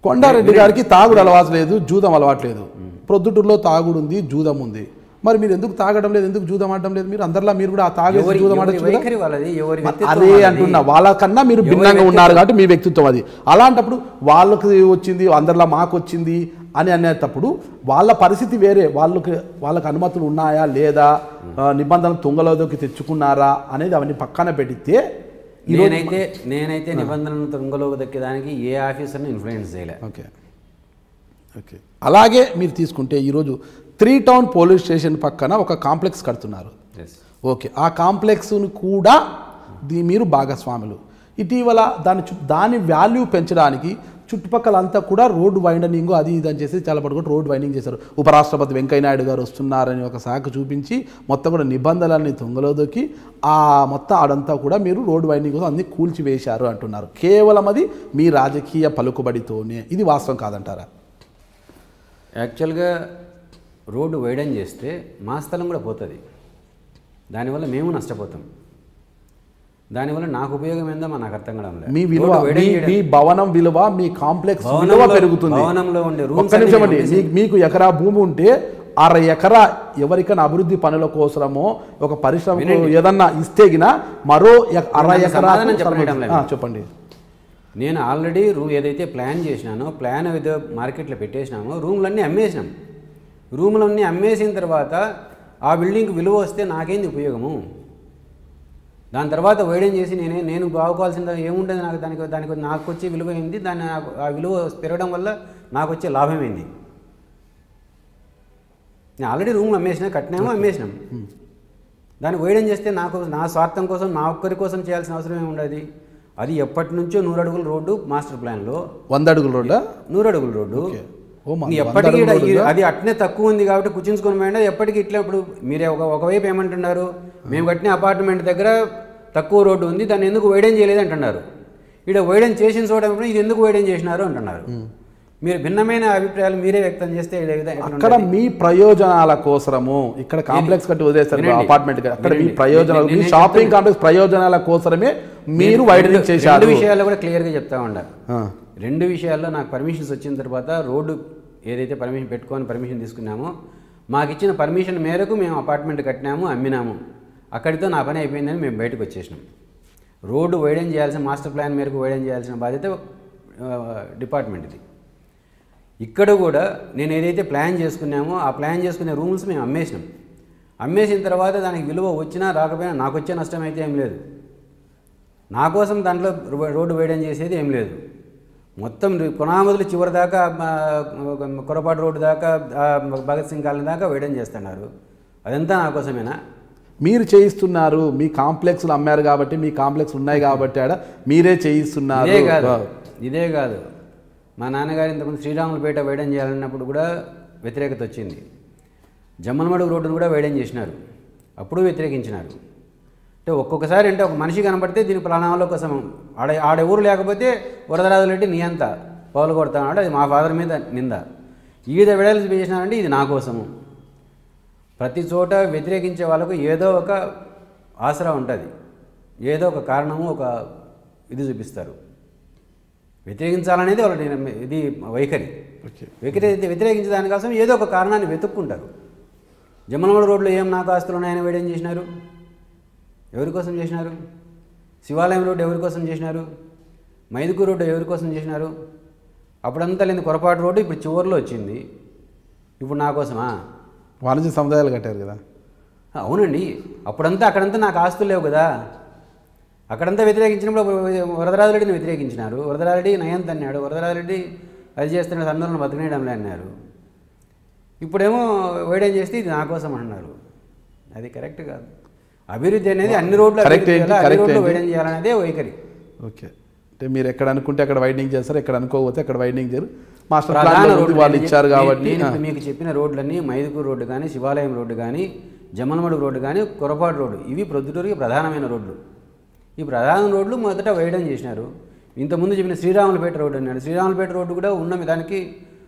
కొండారెడ్డి గారికి తాగుడు అలవాటు లేదు జూదం అలవాటు లేదు ప్రొద్దుటూరులో తాగుడు ఉంది జూదం ఉంది మరి మీరు ఎందుకు తాగడం లేదు ఎందుకు జూదం ఆడడం లేదు మీరు అందరిలా మీరు కూడా ఆ తాగేసి ఎవరి జూదం ఎవరి ఆడచ్చు కదా వైఖరి వాళ్ళది ఎవరి వ్యక్తిత్వం అదే వాళ్ళది. అంటున్నా వాళ్ళకన్నా మీరు ఎవరి భిన్నంగా వ్యక్తిత్వం- ఉన్నారు కాబట్టి మీ వ్యక్తిత్వం అది అలాంటప్పుడు వాళ్ళకి వచ్చింది అందరిలా మాకు వచ్చింది అని అనేటప్పుడు వాళ్ళ పరిస్థితి వేరే వాళ్ళకి వాళ్ళకి అనుమతులు ఉన్నాయా లేదా ఆ, నిబంధనలు తుంగలోకి తెచ్చుకున్నారా అనేది అవన్నీ పక్కన పెడితే ఈరోజు నేనైతే నేనైతే నిబంధనలు తుంగలోకి దక్కేదానికి ఏ ఆఫీసర్ని ఇన్ఫ్లుయెన్స్ చేయలే ఓకే ఓకే అలాగే మీరు తీసుకుంటే ఈరోజు త్రీ టౌన్ పోలీస్ స్టేషన్ పక్కన ఒక కాంప్లెక్స్ కడుతున్నారు Yes. ఓకే ఆ కాంప్లెక్స్ను కూడా దీ మీరు భాగస్వాములు ఇటీవల దాని చు దాని వాల్యూ పెంచడానికి చుట్టుపక్కల అంతా కూడా రోడ్డు వైండనింగ్ అది ఇది అని చేసి చాలా పడుకుంటూ రోడ్ వైండింగ్ చేశారు ఉపరాష్ట్రపతి వెంకయ్యనాయుడు గారు వస్తున్నారని ఒక శాఖ చూపించి మొత్తం కూడా నిబంధనలన్నీ తుంగలో దొక్కి ఆ మొత్తం ఆడంతా కూడా మీరు రోడ్ వైండింగ్ కోసం అన్ని కూల్చివేశారు అంటున్నారు కేవలం అది మీ రాజకీయ పలుకుబడితోనే ఇది వాస్తవం కాదంటారా యాక్చువల్గా రోడ్డు వైడన్ చేస్తే మా స్థలం కూడా పోతుంది దానివల్ల మేము నష్టపోతాం దానివల్ల నాకు ఉపయోగం ఏందో మా నాకు అర్థం కావడం లేదు. మీ విలువ రోడ్డు వైడన్ మీ చేయడం- మీ భవనం విలువ మీ కాంప్లెక్స్ విలువ భవనంలో- పెరుగుతుంది భవనంలో ఉండే రూమ్స్ ఒక్క నిమిషం అండి అన్ని మీ- మీకు ఎకరా భూమి ఉంటే అర ఎకరా ఎవరికైనా అభివృద్ధి పనుల కోసమో ఒక పరిశ్రమకు ఏదన్నా ఇస్తే గిన మరో ఎక- అర నేను ఎకరా సమాధానం చెప్పనీయడం లేదు. చెప్పండి నేను ఆల్రెడీ రూమ్ ఏదైతే ప్లాన్ చేసినానో ప్లాన్ ఏదో మార్కెట్లో పెట్టేసినామో రూమ్లన్నీ అమ్మేసినాం రూమ్లన్నీ అమ్మేసిన తర్వాత ఆ బిల్డింగ్కి విలువ వస్తే నాకేంది ఉపయోగము దాని తర్వాత వైడెన్ చేసి నేనే నేను బాగుకోవాల్సింది ఏముంటుంది నాకు దానికి దానికి నాకు వచ్చే విలువ ఏంది దాన్ని నాకు- ఆ విలువ పెరగడం వల్ల నాకు వచ్చే లాభం ఏంది నేను ఆల్రెడీ రూమ్లు అమ్మేసినా కట్టినామో అమ్మేసినాం దాన్ని వైడెన్ చేస్తే నాకు నా స్వార్థం కోసం నా ఒక్కరి కోసం చేయాల్సిన అవసరం ఏమి ఉండదు అది ఎప్పటి నుంచో నూరు అడుగుల రోడ్డు మాస్టర్ ప్లాన్లో వంద అడుగుల రోడ్డా నూరు అడుగుల రోడ్డు ఓ మా- ఇంక వంద ఎప్పటికీ అడుగుల ఈడ- ఈ- రోడ్డుగా? అది అట్నే తక్కువ ఉంది కాబట్టి కూర్చుంచుకొని పోయినా ఎప్పటికీ ఇట్లా ఇప్పుడు మీరే ఒక ఒకవైపు ఏమంటున్నారు మేము కట్టిన అపార్ట్మెంట్ దగ్గర తక్కువ రోడ్డు ఉంది దాన్ని ఎందుకు వైడెన్ చేయలేదు అంటున్నారు ఇక్కడ వైడెన్ చేసిన చోట ఏమో ఇది ఎందుకు వైడెన్ చేసినారు అంటున్నారు మీరు భిన్నమైన అభిప్రాయాలు మీరే వ్యక్తం చేస్తే ఇది ఎట్లా అక్కడ ఉంటుంది? మీ ప్రయోజనాల కోసరము ఇక్కడ కాంప్లెక్స్ కట్టి వదిలేస్తారు వినండి. అపార్ట్మెంట్ అక్కడ మీ వినండి. ప్రయోజనాలు మీ నేను- నేను షాపింగ్ చెప్తున్నా. కాంప్లెక్స్ ప్రయోజనాల కోసరమే మీరు నేను వైడనింగ్ రెండు- చేశారు రెండు విషయాల్లో కూడా క్లియర్గా చెప్తా ఉండ ఆ. రెండు విషయాల్లో నాకు పర్మిషన్స్ వచ్చిన తర్వాత రోడ్డు ఏదైతే పర్మిషన్ పెట్టుకొని పర్మిషన్ తీసుకున్నామో మాకు ఇచ్చిన పర్మిషన్ మేరకు మేము అపార్ట్మెంట్ కట్టినాము అమ్మినాము అక్కడితో నా పని అయిపోయిందని మేము బయటకు వచ్చేసినాం రోడ్డు వైడెన్ చేయాల్సిన మాస్టర్ ప్లాన్ మేరకు వైడెన్ చేయాల్సిన బాధ్యత ఆ, డిపార్ట్మెంట్ ఇది ఇక్కడ కూడా నేను ఏదైతే ప్లాన్ చేసుకున్నామో ఆ ప్లాన్ చేసుకునే రూమ్స్ మేము అమ్మేసినాం అమ్మేసిన తర్వాత దానికి విలువ వచ్చినా రాకపోయినా నాకు వచ్చే నష్టం అయితే ఏం లేదు నా కోసం దాంట్లో రో- రోడ్డు వేయడం చేసేది ఏం లేదు మొత్తం పునామదులు చివరి దాకా ఆ, కొరపాటు రోడ్డు దాకా ఆ, భగత్ సింగ్ కాలనీ దాకా వేయడం చేస్తున్నారు అదంతా నా కోసమేనా మీరు చేయిస్తున్నారు మీ కాంప్లెక్స్లు అమ్మారు కాబట్టి మీ కాంప్లెక్స్ ఉన్నాయి కాబట్టి ఆడ మీరే చేయిస్తున్నారు ఇదే కాదు ఇదే కాదు మా నాన్నగారు ఇంతకుముందు శ్రీరాములపేట వేయడం చేయాలన్నప్పుడు కూడా వ్యతిరేకత వచ్చింది జమ్మలమడుగు రోడ్డును కూడా వేయడం చేసినారు అప్పుడు వ్యతిరేకించినారు అంటే ఒక్కొక్కసారి అంటే ఒక మనిషి కనబడితే దీని ప్రణాళిక కోసం ఆడ ఆడ ఊరు లేకపోతే వరదరాజు రెడ్డి నీ అంత పౌలు కొడతాడు అది మా ఫాదర్ మీద నింద ఈద విడలు చేసినారంటే ఇది నా కోసము ప్రతి చోట వ్యతిరేకించే వాళ్ళకు ఏదో ఒక ఆసరా ఉంటుంది ఏదో ఒక కారణము ఒక ఇది చూపిస్తారు వ్యతిరేకించాలనేది వాళ్ళ నిర్ణయం- ఇది వైఖరి ఓకే వ్యతిరేకి వ్యతిరేకించే దానికోసం ఏదో ఒక కారణాన్ని వెతుక్కుంటారు జమ్మలమూడు రోడ్లో ఏం నాకు ఆస్తులు ఉన్నాయని వేయడం చేసినారు ఎవరి కోసం చేసినారు శివాలయం రోడ్డు ఎవరి కోసం చేసినారు మైదుకూరు రోడ్డు ఎవరి కోసం చేసినారు అప్పుడంతా లేని కొరపాటు రోడ్డు ఇప్పుడు చివరిలో వచ్చింది ఇప్పుడు నా కోసమా వాణిజ్య సముదాయాలు కట్టారు కదా అవునండి అప్పుడంతా అక్కడంతా నాకు ఆస్తులు లేవు కదా అక్కడంతా వ్యతిరేకించినప్పుడు వరదరాజరెడ్డిని వ్యతిరేకించినారు వరదరారెడ్డి నయంత్ అన్నాడు వరదరారెడ్డి అది చేస్తున్నాడు అందరం బతికినేయడంలే అన్నారు ఇప్పుడేమో వేయడం చేస్తే ఇది నా కోసం అంటున్నారు అది కరెక్ట్ కాదు అభివృద్ధి అనేది అన్ని రోడ్లు Correct అభివృద్ధి ఏంటి? చేయాలి, అన్ని Correct రోడ్లు ఏంటి? వేయడం చేయాలనేదే వైఖరి ఓకే అంటే మీరు ఎక్కడ అనుకుంటే అక్కడ వైడింగ్ చేస్తారు ఎక్కడ అనుకోకపోతే అక్కడ వైడింగ్ చేయరు మాస్టర్ ప్రధాన ప్లాన్ రోడ్లు వాళ్ళు నేను ఇచ్చారు చెప్పి- కాబట్టి నేను ఆ. ఇప్పుడు మీకు చెప్పిన రోడ్లన్నీ మైదుకూరు రోడ్డు కానీ శివాలయం రోడ్డు కానీ జమ్మలమడుగు రోడ్డు కానీ కొరపాటు రోడ్డు ఇవి ప్రొద్దుటూరుకి ప్రధానమైన రోడ్లు ఈ ప్రధాన రోడ్లు మొదట వేయడం చేసినారు ఇంతకుముందు చెప్పిన శ్రీరాములపేట రోడ్డు అన్నాడు శ్రీరాములపేట రోడ్డు కూడా ఉన్న దానికి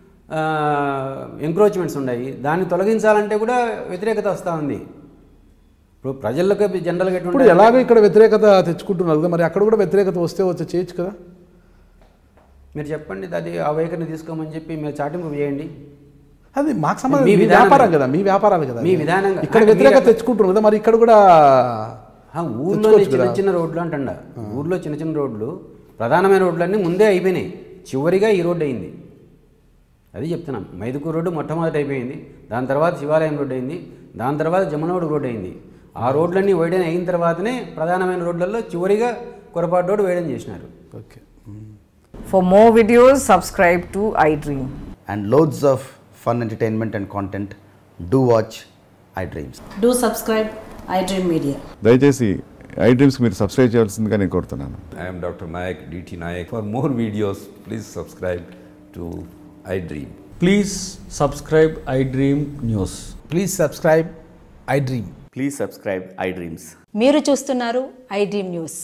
ఎంక్రోచ్మెంట్స్ ఉన్నాయి దాన్ని తొలగించాలంటే కూడా వ్యతిరేకత వస్తూ ఉంది ఇప్పుడు ప్రజలకు జనరల్గా ఇప్పుడు ఎటువంటి ఎలాగో ఇక్కడ వ్యతిరేకత తెచ్చుకుంటున్నారు కదా మరి అక్కడ కూడా వ్యతిరేకత వస్తే వచ్చి చేయొచ్చు కదా మీరు చెప్పండి అది ఆ వైఖరిని తీసుకోమని చెప్పి మీరు చాటింపు చేయండి అది మాకు సంబంధం మీ మీ విధానం వ్యాపారం కదా మీ వ్యాపారాలు కదా మీ విధానంగా- ఇక్కడ అంటే వ్యతిరేకత మీరు- తెచ్చుకుంటున్నారు కదా మరి ఇక్కడ కూడా ఆ ఊర్లో చిన్న చిన్న రోడ్లు అంటండ ఊర్లో చిన్న చిన్న రోడ్లు ప్రధానమైన రోడ్లన్నీ ముందే అయిపోయినాయి చివరిగా ఈ రోడ్డు అయింది అది చెప్తున్నాం మైదుకూరు రోడ్డు మొట్టమొదటి అయిపోయింది దాని తర్వాత శివాలయం రోడ్డు అయింది దాని తర్వాత జమనోడు రోడ్డు అయింది ఆ రోడ్లన్నీ వేయడం అయిన తర్వాతనే ప్రధానమైన రోడ్లలో చివరిగా కొరపాటు రోడ్డు వేయడం చేసినారు okay For more videos, subscribe to iDream. and loads of fun entertainment and content, do watch iDreams. Do subscribe iDream Media. దయచేసి ఐ డ్రీమ్స్కి మీరు సబ్స్క్రైబ్ చేయాల్సిందిగా నేను కోరుతున్నాను I am Dr. Nayak, DT Nayak. For more videos, please subscribe to iDream. Please subscribe iDream News. Please subscribe iDream Please subscribe iDreams. మీరు చూస్తున్నారు I dream news